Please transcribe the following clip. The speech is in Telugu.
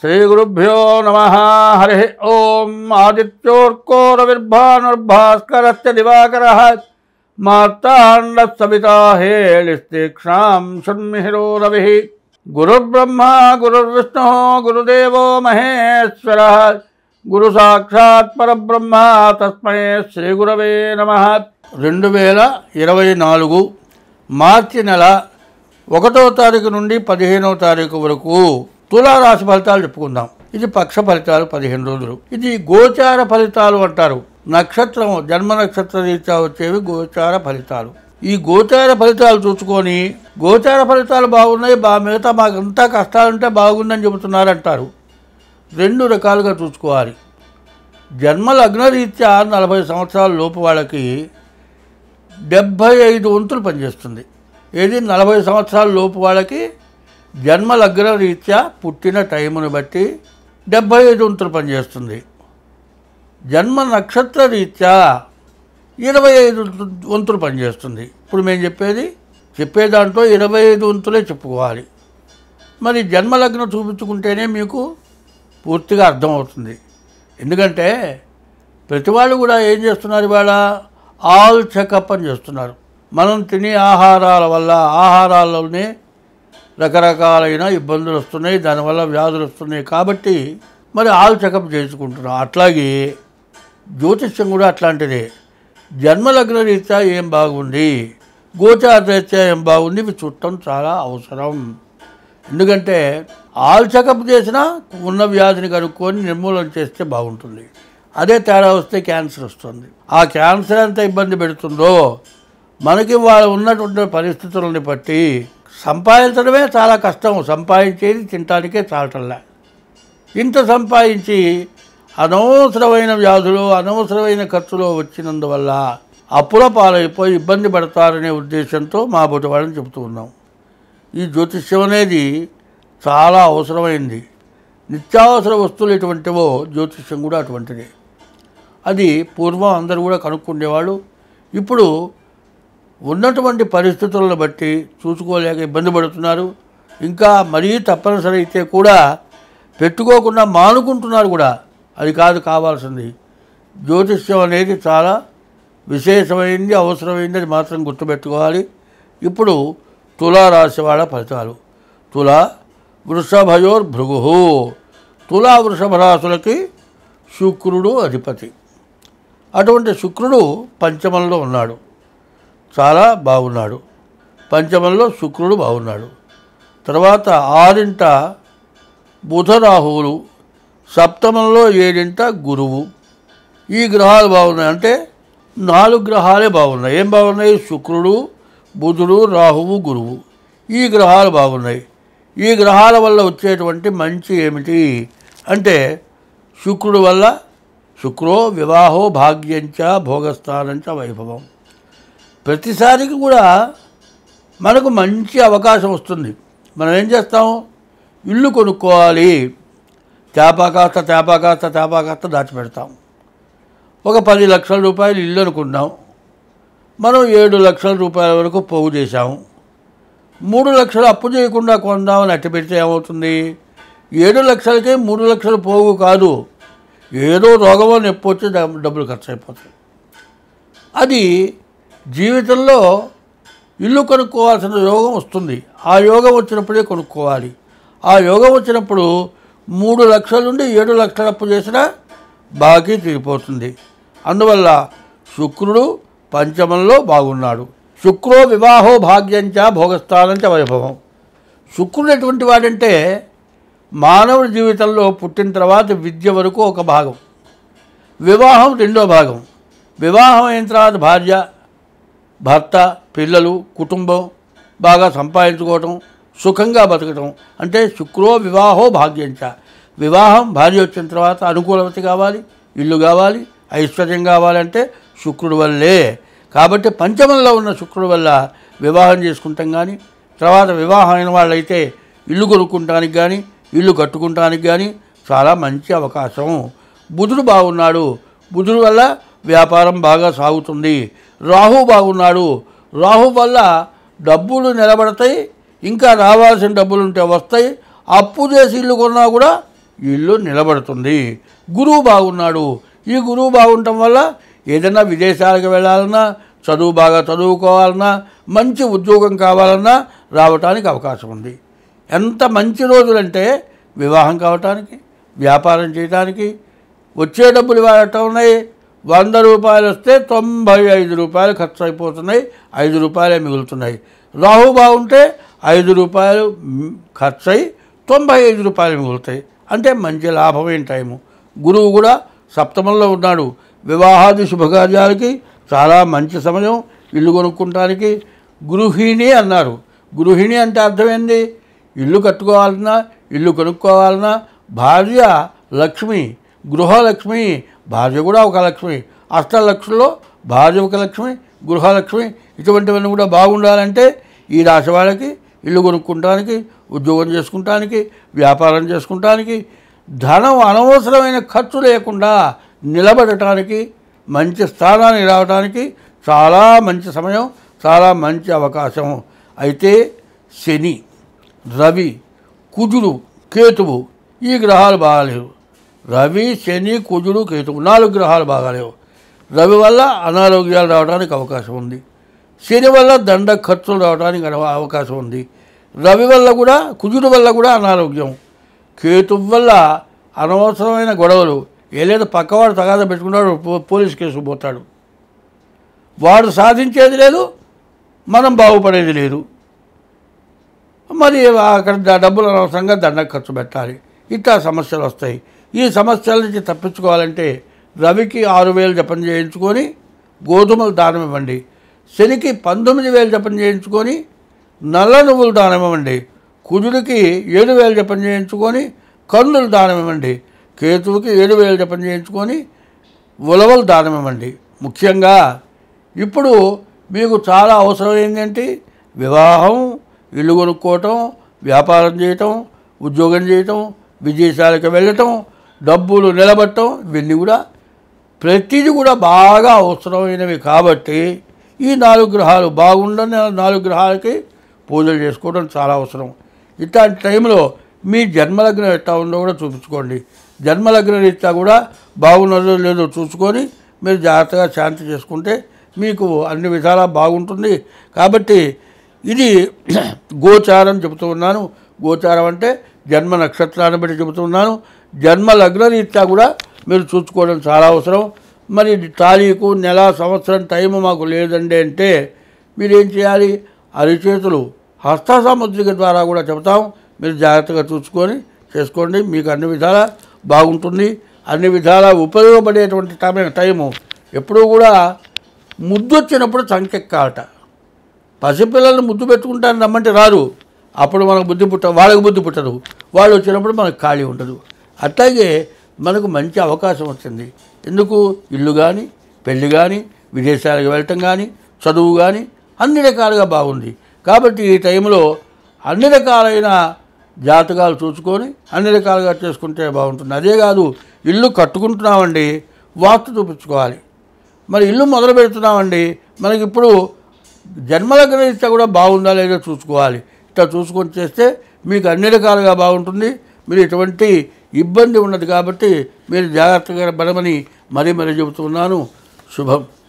శ్రీగురుభ్యో నమ హరి ఓం ఆదిత్యోర్కో రవిర్భానుర్భాస్కరస్య దివాకర మార్తాండ సవితా హేళిస్తీక్షాం షణ్మిహిరో రవి గురుర్బ్రహ్మ గురుర్విష్ణు గురుదేవో మహేశ్వర గురు సాక్షాత్ పరబ్రహ్మ తస్మై శ్రీ గురవే నమ రెండు వేల ఇరవై నాలుగు మార్చి నెల ఒకటో తారీఖు నుండి పదిహేనవ తారీఖు వరకు తులారాశి ఫలితాలు చెప్పుకుందాం ఇది పక్ష ఫలితాలు పదిహేను రోజులు ఇది గోచార ఫలితాలు అంటారు నక్షత్రం జన్మ నక్షత్ర రీత్యా వచ్చేవి గోచార ఫలితాలు ఈ గోచార ఫలితాలు చూసుకొని గోచార ఫలితాలు బాగున్నాయి బా మిగతా మాకంతా కష్టాలుంటే బాగుందని చెబుతున్నారంటారు రెండు రకాలుగా చూసుకోవాలి జన్మ లగ్నరీత్యా నలభై సంవత్సరాల లోపు వాళ్ళకి డెబ్భై ఐదు వంతులు పనిచేస్తుంది ఏది నలభై సంవత్సరాల లోపు వాళ్ళకి జన్మ లగ్న రీత్యా పుట్టిన టైమును బట్టి డెబ్భై ఐదు వంతులు పనిచేస్తుంది జన్మ నక్షత్ర రీత్యా ఇరవై ఐదు వంతులు పనిచేస్తుంది ఇప్పుడు మేము చెప్పేది చెప్పే దాంట్లో ఇరవై ఐదు వంతులే చెప్పుకోవాలి మరి జన్మలగ్నం చూపించుకుంటేనే మీకు పూర్తిగా అర్థమవుతుంది ఎందుకంటే ప్రతి వాళ్ళు కూడా ఏం చేస్తున్నారు ఇవాళ ఆల్ చెకప్ అని చేస్తున్నారు మనం తినే ఆహారాల వల్ల ఆహారాల్లోనే రకరకాలైన ఇబ్బందులు వస్తున్నాయి దానివల్ల వ్యాధులు వస్తున్నాయి కాబట్టి మరి ఆల్ చెకప్ చేసుకుంటున్నాం అట్లాగే జ్యోతిష్యం కూడా అట్లాంటిదే జన్మలగ్న రీత్యా ఏం బాగుంది గోచార రీత్యా ఏం బాగుంది ఇవి చూడటం చాలా అవసరం ఎందుకంటే ఆల్ చెకప్ చేసినా ఉన్న వ్యాధిని కనుక్కొని నిర్మూలన చేస్తే బాగుంటుంది అదే తేడా వస్తే క్యాన్సర్ వస్తుంది ఆ క్యాన్సర్ ఎంత ఇబ్బంది పెడుతుందో మనకి వాళ్ళు ఉన్నటువంటి పరిస్థితులని బట్టి సంపాదించడమే చాలా కష్టం సంపాదించేది తినటానికే చాలటల్లా ఇంత సంపాదించి అనవసరమైన వ్యాధులు అనవసరమైన ఖర్చులు వచ్చినందువల్ల అప్పుల పాలైపోయి ఇబ్బంది పడతారనే ఉద్దేశంతో మా బొటి వాళ్ళని చెబుతూ ఉన్నాం ఈ జ్యోతిష్యం అనేది చాలా అవసరమైంది నిత్యావసర వస్తువులు ఎటువంటివో జ్యోతిష్యం కూడా అటువంటిదే అది పూర్వం అందరూ కూడా కనుక్కునేవాళ్ళు ఇప్పుడు ఉన్నటువంటి పరిస్థితులను బట్టి చూసుకోలేక ఇబ్బంది పడుతున్నారు ఇంకా మరీ తప్పనిసరి అయితే కూడా పెట్టుకోకుండా మానుకుంటున్నారు కూడా అది కాదు కావాల్సింది జ్యోతిష్యం అనేది చాలా విశేషమైంది అవసరమైంది అది మాత్రం గుర్తుపెట్టుకోవాలి ఇప్పుడు తులారాశి వాళ్ళ ఫలితాలు తుల వృషభయోర్ భృగు తులా వృషభ రాశులకి శుక్రుడు అధిపతి అటువంటి శుక్రుడు పంచమంలో ఉన్నాడు చాలా బాగున్నాడు పంచమంలో శుక్రుడు బాగున్నాడు తర్వాత ఆరింట బుధరాహువులు సప్తమంలో ఏడింట గురువు ఈ గ్రహాలు బాగున్నాయి అంటే నాలుగు గ్రహాలే బాగున్నాయి ఏం బాగున్నాయి శుక్రుడు బుధుడు రాహువు గురువు ఈ గ్రహాలు బాగున్నాయి ఈ గ్రహాల వల్ల వచ్చేటువంటి మంచి ఏమిటి అంటే శుక్రుడు వల్ల శుక్రో వివాహో భాగ్యంచ భోగస్థానంచ వైభవం ప్రతిసారికి కూడా మనకు మంచి అవకాశం వస్తుంది మనం ఏం చేస్తాం ఇల్లు కొనుక్కోవాలి తేపాకాస్త తేపాకాస్త తేపాకాస్త దాచిపెడతాం ఒక పది లక్షల రూపాయలు ఇల్లు అనుకున్నాం మనం ఏడు లక్షల రూపాయల వరకు పోగు చేశాము మూడు లక్షలు అప్పు చేయకుండా కొందామని అట్టి పెడితే ఏమవుతుంది ఏడు లక్షలకే మూడు లక్షలు పోగు కాదు ఏదో రోగమో నొప్పి వచ్చి డా- డబ్బులు ఖర్చు అయిపోతాయి అది జీవితంలో ఇల్లు కొనుక్కోవాల్సిన యోగం వస్తుంది ఆ యోగం వచ్చినప్పుడే కొనుక్కోవాలి ఆ యోగం వచ్చినప్పుడు మూడు లక్షల నుండి ఏడు లక్షల అప్పు చేసినా బాకీ తీరిపోతుంది అందువల్ల శుక్రుడు పంచమంలో బాగున్నాడు శుక్రో వివాహో భాగ్యంచ భోగస్థానంచ వైభవం శుక్రుడు ఎటువంటి వాడంటే మానవుడి జీవితంలో పుట్టిన తర్వాత విద్య వరకు ఒక భాగం వివాహం రెండో భాగం వివాహం అయిన తర్వాత భార్య భర్త పిల్లలు కుటుంబం బాగా సంపాదించుకోవటం సుఖంగా బతకటం అంటే శుక్రో వివాహో భాగ్యంచ వివాహం భార్య వచ్చిన తర్వాత అనుకూలవతి కావాలి ఇల్లు కావాలి ఐశ్వర్యం కావాలంటే శుక్రుడు వల్లే కాబట్టి పంచమంలో ఉన్న శుక్రుడు వల్ల వివాహం చేసుకుంటాం కానీ తర్వాత వివాహం అయిన వాళ్ళైతే ఇల్లు కొనుక్కుంటానికి కానీ ఇల్లు కట్టుకుంటానికి కానీ చాలా మంచి అవకాశం బుధుడు బాగున్నాడు బుధుడు వల్ల వ్యాపారం బాగా సాగుతుంది రాహు బాగున్నాడు రాహు వల్ల డబ్బులు నిలబడతాయి ఇంకా రావాల్సిన డబ్బులు ఉంటే వస్తాయి అప్పు చేసి ఇల్లు కొన్నా కూడా ఈ ఇల్లు నిలబడుతుంది గురువు బాగున్నాడు ఈ గురువు బాగుండటం వల్ల ఏదైనా విదేశాలకు వెళ్ళాలన్నా చదువు బాగా చదువుకోవాలన్నా మంచి ఉద్యోగం కావాలన్నా రావటానికి అవకాశం ఉంది ఎంత మంచి రోజులంటే వివాహం కావటానికి వ్యాపారం చేయడానికి వచ్చే డబ్బులు ఇవాళ ఎట్లా ఉన్నాయి వంద రూపాయలు వస్తే తొంభై ఐదు రూపాయలు ఖర్చు అయిపోతున్నాయి ఐదు రూపాయలే మిగులుతున్నాయి రాహు బాగుంటే ఐదు రూపాయలు మ్, ఖర్చు అయి తొంభై ఐదు రూపాయలు మిగులుతాయి అంటే మంచి లాభమైన టైము గురువు కూడా సప్తమంలో ఉన్నాడు వివాహాది శుభకార్యాలకి చాలా మంచి సమయం ఇల్లు కొనుక్కుంటానికి గృహిణి అన్నారు గృహిణి అంటే అర్థం ఏంది ఇల్లు కట్టుకోవాలన్నా ఇల్లు కొనుక్కోవాలన్నా భార్య లక్ష్మి గృహలక్ష్మి భార్య కూడా ఒక లక్ష్మి అష్టలక్ష్మిలో భార్య ఒక లక్ష్మి గృహలక్ష్మి ఇటువంటివన్నీ కూడా బాగుండాలంటే ఈ రాశి వాళ్ళకి ఇల్లు కొనుక్కుంటానికి ఉద్యోగం చేసుకుంటానికి వ్యాపారం చేసుకుంటానికి ధనం అనవసరమైన ఖర్చు లేకుండా నిలబడటానికి మంచి స్థానానికి రావడానికి చాలా మంచి సమయం చాలా మంచి అవకాశం అయితే శని రవి కుజుడు కేతువు ఈ గ్రహాలు బాగాలేవు రవి శని కుజుడు కేతువు నాలుగు గ్రహాలు బాగాలేవు రవి వల్ల అనారోగ్యాలు రావడానికి అవకాశం ఉంది శని వల్ల దండ ఖర్చులు రావడానికి అవ- అవకాశం ఉంది రవి వల్ల కూడా కుజుడు వల్ల కూడా అనారోగ్యం కేతు వల్ల అనవసరమైన గొడవలు ఏలేదు పక్కవాడు తగాద పెట్టుకున్నాడు పో- పోలీస్ కేసు పోతాడు వాడు సాధించేది లేదు మనం బాగుపడేది లేదు మరి అక్కడ ద- డబ్బులు అనవసరంగా దండ ఖర్చు పెట్టాలి ఇట్లా సమస్యలు వస్తాయి ఈ సమస్యల నుంచి తప్పించుకోవాలంటే రవికి ఆరు వేలు జపం చేయించుకొని గోధుమలు దానం ఇవ్వండి శనికి పంతొమ్మిది వేలు జపం చేయించుకొని నల్ల నువ్వులు దానం ఇవ్వండి కుజుడికి ఏడు వేలు జపం చేయించుకొని కందులు దానం ఇవ్వండి కేతువుకి ఏడు వేలు జపం చేయించుకొని ఉలవలు దానం ఇవ్వండి ముఖ్యంగా ఇప్పుడు మీకు చాలా అవసరం ఏంటంటే వివాహం ఇల్లు కొనుక్కోవటం వ్యాపారం చేయటం ఉద్యోగం చేయటం విదేశాలకు వెళ్ళటం డబ్బులు నిలబట్టడం ఇవన్నీ కూడా ప్రతిదీ కూడా బాగా అవసరమైనవి కాబట్టి ఈ నాలుగు గ్రహాలు బాగుండని నాలుగు గ్రహాలకి పూజలు చేసుకోవడం చాలా అవసరం ఇట్లాంటి టైంలో మీ జన్మలగ్నం ఎట్లా ఉందో కూడా చూపించుకోండి జన్మలగ్న రీత్యా కూడా బాగున్నదో లేదో చూసుకొని మీరు జాగ్రత్తగా శాంతి చేసుకుంటే మీకు అన్ని విధాలా బాగుంటుంది కాబట్టి ఇది గోచారం చెబుతూ ఉన్నాను గోచారం అంటే జన్మ నక్షత్రాన్ని బట్టి చెబుతూ ఉన్నాను జన్మ లగ్న రీత్యా కూడా మీరు చూసుకోవడం చాలా అవసరం మరి తారీఖు నెల సంవత్సరం టైం మాకు లేదండి అంటే మీరేం చేయాలి అరిచేతులు హస్త సాముద్రిక ద్వారా కూడా చెబుతాం మీరు జాగ్రత్తగా చూసుకొని చేసుకోండి మీకు అన్ని విధాల బాగుంటుంది అన్ని విధాలా ఉపయోగపడేటువంటి టైం టైము ఎప్పుడూ కూడా ముద్దు వచ్చినప్పుడు చంకెక్కాలట పసిపిల్లల్ని ముద్దు పెట్టుకుంటాను రమ్మంటే రారు అప్పుడు మనకు బుద్ధి పుట్ట వాళ్ళకి బుద్ధి పుట్టదు వాళ్ళు వచ్చినప్పుడు మనకు ఖాళీ ఉండదు అట్లాగే మనకు మంచి అవకాశం వచ్చింది ఎందుకు ఇల్లు కానీ పెళ్ళి కానీ విదేశాలకు వెళ్ళటం కానీ చదువు కానీ అన్ని రకాలుగా బాగుంది కాబట్టి ఈ టైంలో అన్ని రకాలైన జాతకాలు చూసుకొని అన్ని రకాలుగా చేసుకుంటే బాగుంటుంది అదే కాదు ఇల్లు కట్టుకుంటున్నామండి వాస్తు చూపించుకోవాలి మరి ఇల్లు మొదలు పెడుతున్నామండి మనకి ఇప్పుడు జన్మలగ్న రీత్యా కూడా బాగుందా లేదో చూసుకోవాలి ఇట్లా చూసుకొని చేస్తే మీకు అన్ని రకాలుగా బాగుంటుంది మీరు ఎటువంటి ఇబ్బంది ఉండదు కాబట్టి మీరు జాగ్రత్తగా పడమని మరీ మరీ చెబుతున్నాను శుభం